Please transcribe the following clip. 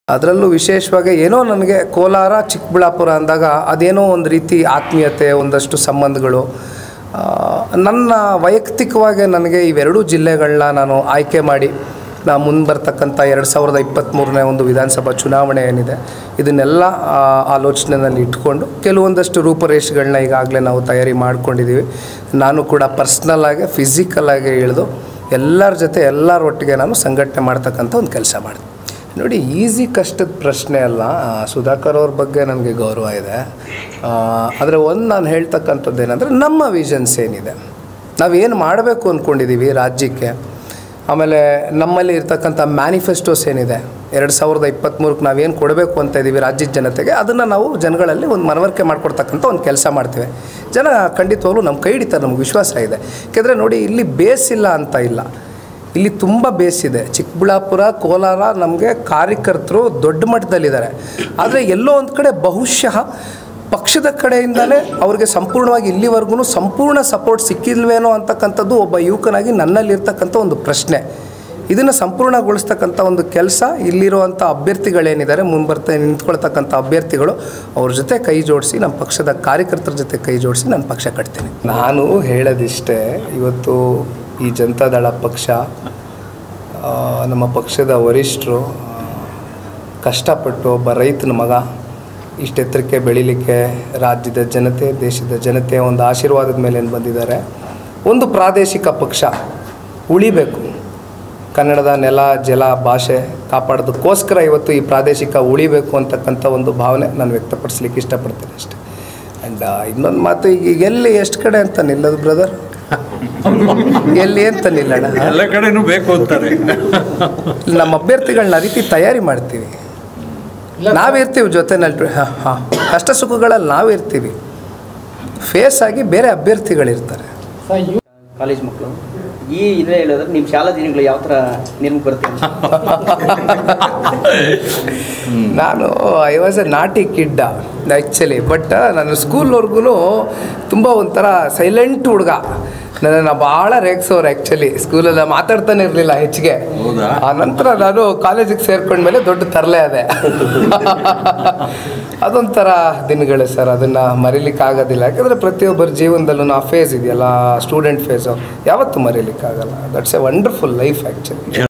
ಅದರಲ್ಲೂ ವಿಶೇಷವಾಗಿ ಏನೋ ನನಗೆ ಕೋಲಾರ ಚಿಕ್ಕಬಳ್ಳಾಪುರ ಅಂದಾಗ ಅದೇನೋ ಒಂದು ರೀತಿ ಆತ್ಮೀಯತೆ ಒಂದಷ್ಟು ಸಂಬಂಧಗಳು ಆ, ನನ್ನ ವೈಯಕ್ತಿಕವಾಗಿ ನನಗೆ ಇವೆರಡೂ ಜಿಲ್ಲೆಗಳನ್ನ ನಾನು ಆಯ್ಕೆ ಮಾಡಿ ನಾ ಮುಂದೆ ಬರ್ತಕ್ಕಂಥ ಎರಡು ಸಾವಿರದ ಇಪ್ಪತ್ತ್ಮೂರನೇ ಒಂದು ವಿಧಾನಸಭಾ ಚುನಾವಣೆ ಏನಿದೆ ಇದನ್ನೆಲ್ಲ ಆ, ಆಲೋಚನೆಯಲ್ಲಿ ಇಟ್ಕೊಂಡು ಕೆಲವೊಂದಷ್ಟು ರೂಪರೇಷೆಗಳನ್ನ ಈಗಾಗಲೇ ನಾವು ತಯಾರಿ ಮಾಡ್ಕೊಂಡಿದ್ದೀವಿ ನಾನು ಕೂಡ ಪರ್ಸ್ನಲ್ ಆಗಿ ಫಿಸಿಕಲ್ ಆಗಿ ಇಳಿದು ಎಲ್ಲರ ಜೊತೆ ಎಲ್ಲರ ಒಟ್ಟಿಗೆ ನಾನು ಸಂಘಟನೆ ಮಾಡ್ತಕ್ಕಂಥ ಒಂದು ಕೆಲಸ ಮಾಡಿದೆ ನೋಡಿ ಈಸಿ ಕಷ್ಟದ ಪ್ರಶ್ನೆ ಅಲ್ಲ ಆ, ಸುಧಾಕರ್ ಅವ್ರ ಬಗ್ಗೆ ನನಗೆ ಗೌರವ ಇದೆ ಆದರೆ ಒಂದು ನಾನು ಹೇಳ್ತಕ್ಕಂಥದ್ದು ಏನಂದರೆ ನಮ್ಮ ವಿಷನ್ಸ್ ಏನಿದೆ ನಾವೇನು ಮಾಡಬೇಕು ಅಂದ್ಕೊಂಡಿದ್ದೀವಿ ರಾಜ್ಯಕ್ಕೆ ಆಮೇಲೆ ನಮ್ಮಲ್ಲಿ ಇರ್ತಕ್ಕಂಥ ಮ್ಯಾನಿಫೆಸ್ಟೋಸ್ ಏನಿದೆ ಎರಡು ಸಾವಿರದ ಇಪ್ಪತ್ತ್ಮೂರಕ್ಕೆ ನಾವೇನು ಕೊಡಬೇಕು ಅಂತ ಇದ್ದೀವಿ ರಾಜ್ಯದ ಜನತೆಗೆ ಅದನ್ನು ನಾವು ಜನಗಳಲ್ಲಿ ಒಂದು ಮನವರಿಕೆ ಮಾಡಿಕೊಡ್ತಕ್ಕಂಥ ಒಂದು ಕೆಲಸ ಮಾಡ್ತೀವಿ ಜನ ಖಂಡಿತವಾಗ್ಲೂ ನಮ್ಮ ಕೈ ಹಿಡಿತಾರೆ ನಮ್ಗೆ ವಿಶ್ವಾಸ ಇದೆ ಯಾಕೆಂದರೆ ನೋಡಿ ಇಲ್ಲಿ ಬೇಸ್ ಇಲ್ಲ ಅಂತ ಇಲ್ಲ ಇಲ್ಲಿ ತುಂಬ ಬೇಸಿದೆ ಚಿಕ್ಕಬಳ್ಳಾಪುರ ಕೋಲಾರ ನಮಗೆ ಕಾರ್ಯಕರ್ತರು ದೊಡ್ಡ ಮಟ್ಟದಲ್ಲಿದ್ದಾರೆ ಆದರೆ ಎಲ್ಲೋ ಒಂದು ಕಡೆ ಬಹುಶಃ ಪಕ್ಷದ ಕಡೆಯಿಂದಲೇ ಅವ್ರಿಗೆ ಸಂಪೂರ್ಣವಾಗಿ ಇಲ್ಲಿವರೆಗೂ ಸಂಪೂರ್ಣ ಸಪೋರ್ಟ್ ಸಿಕ್ಕಿಲ್ವೇನೋ ಅಂತಕ್ಕಂಥದ್ದು ಒಬ್ಬ ಯುವಕನಾಗಿ ನನ್ನಲ್ಲಿರ್ತಕ್ಕಂಥ ಒಂದು ಪ್ರಶ್ನೆ ಇದನ್ನು ಸಂಪೂರ್ಣಗೊಳಿಸ್ತಕ್ಕಂಥ ಒಂದು ಕೆಲಸ ಇಲ್ಲಿರುವಂಥ ಅಭ್ಯರ್ಥಿಗಳೇನಿದ್ದಾರೆ ಮುಂಬರ್ತಾ ನಿಂತ್ಕೊಳ್ತಕ್ಕಂಥ ಅಭ್ಯರ್ಥಿಗಳು ಅವ್ರ ಜೊತೆ ಕೈ ಜೋಡಿಸಿ ನಮ್ಮ ಪಕ್ಷದ ಕಾರ್ಯಕರ್ತರ ಜೊತೆ ಕೈ ಜೋಡಿಸಿ ನಾನು ಪಕ್ಷ ಕಟ್ತೀನಿ ನಾನು ಹೇಳೋದಿಷ್ಟೇ ಇವತ್ತು ಈ ಜನತಾದಳ ಪಕ್ಷ ಆ, ನಮ್ಮ ಪಕ್ಷದ ವರಿಷ್ಠರು ಆ, ಕಷ್ಟಪಟ್ಟು ಒಬ್ಬ ರೈತನ ಮಗ ಇಷ್ಟು ಎತ್ತರಕ್ಕೆ ಬೆಳೀಲಿಕ್ಕೆ ರಾಜ್ಯದ ಜನತೆ ದೇಶದ ಜನತೆಯ ಒಂದು ಆಶೀರ್ವಾದದ ಮೇಲೆ ಏನು ಬಂದಿದ್ದಾರೆ ಒಂದು ಪ್ರಾದೇಶಿಕ ಪಕ್ಷ ಉಳಿಬೇಕು ಕನ್ನಡದ ನೆಲ ಜಲ ಭಾಷೆ ಕಾಪಾಡೋದಕ್ಕೋಸ್ಕರ ಇವತ್ತು ಈ ಪ್ರಾದೇಶಿಕ ಉಳಿಬೇಕು ಅಂತಕ್ಕಂಥ ಒಂದು ಭಾವನೆ ನಾನು ವ್ಯಕ್ತಪಡಿಸ್ಲಿಕ್ಕೆ ಇಷ್ಟಪಡ್ತೀನಿ ಅಷ್ಟೇ ಆ್ಯಂಡ್ ಇನ್ನೊಂದು ಮಾತು ಈಗ ಎಲ್ಲಿ ಎಷ್ಟು ಕಡೆ ಅಂತ ನಿಲ್ಲೋದು ಬ್ರದರ್ ಎಲ್ಲಿ ಅಂತ ನಿಲ್ಲೋಣ ಎಲ್ಲ ಕಡೆನೂ ಬೇಕು ಅಂತಾರೆ ನಮ್ಮ ಅಭ್ಯರ್ಥಿಗಳನ್ನ ಆ ರೀತಿ ತಯಾರಿ ಮಾಡ್ತೀವಿ ನಾವಿರ್ತೀವಿ ಜೊತೆನಲ್ಲಿ ಹಾಂ ಹಾಂ ಕಷ್ಟ ಸುಖಗಳಲ್ಲಿ ನಾವಿರ್ತೀವಿ ಫೇಸ್ ಆಗಿ ಬೇರೆ ಅಭ್ಯರ್ಥಿಗಳಿರ್ತಾರೆ ಕಾಲೇಜ್ ಮಕ್ಕಳು ಈ ಇದೇ ಹೇಳಿದ್ರೆ ನಿಮ್ಮ ಶಾಲಾ ದಿನಗಳು ಯಾವ ಥರ ನೆನಪು ಬರುತ್ತೆ ನಾನು ಐ ವಾಸ್ ಎ ನಾಟಿ ಕಿಡ್ಡ ಆ್ಯಕ್ಚುಲಿ ಬಟ್ ನಾನು ಸ್ಕೂಲ್ವರೆಗೂ ತುಂಬ ಒಂಥರ ಸೈಲೆಂಟ್ ಹುಡುಗ ನನ್ನನ್ನು ಭಾಳ ರೇಗಿಸೋರು ಆ್ಯಕ್ಚುಲಿ ಸ್ಕೂಲಲ್ಲಿ ಮಾತಾಡ್ತಾನೆ ಇರಲಿಲ್ಲ ಹೆಚ್ಚಿಗೆ ಹೌದಾ? ಆ ನಂತರ ನಾನು ಕಾಲೇಜಿಗೆ ಸೇರ್ಕೊಂಡ್ಮೇಲೆ ದೊಡ್ಡ ತರಲೆ ಅದೇ ಅದೊಂಥರ ದಿನಗಳು ಸರ್ ಅದನ್ನು ಮರೀಲಿಕ್ಕಾಗೋದಿಲ್ಲ ಯಾಕಂದರೆ ಪ್ರತಿಯೊಬ್ಬರ ಜೀವನದಲ್ಲೂ ಆ ಫೇಸ್ ಇದೆಯಲ್ಲ ಸ್ಟೂಡೆಂಟ್ ಫೇಸು ಯಾವತ್ತೂ ಮರೀಲಿಕ್ಕಾಗಲ್ಲ that's a wonderful life actually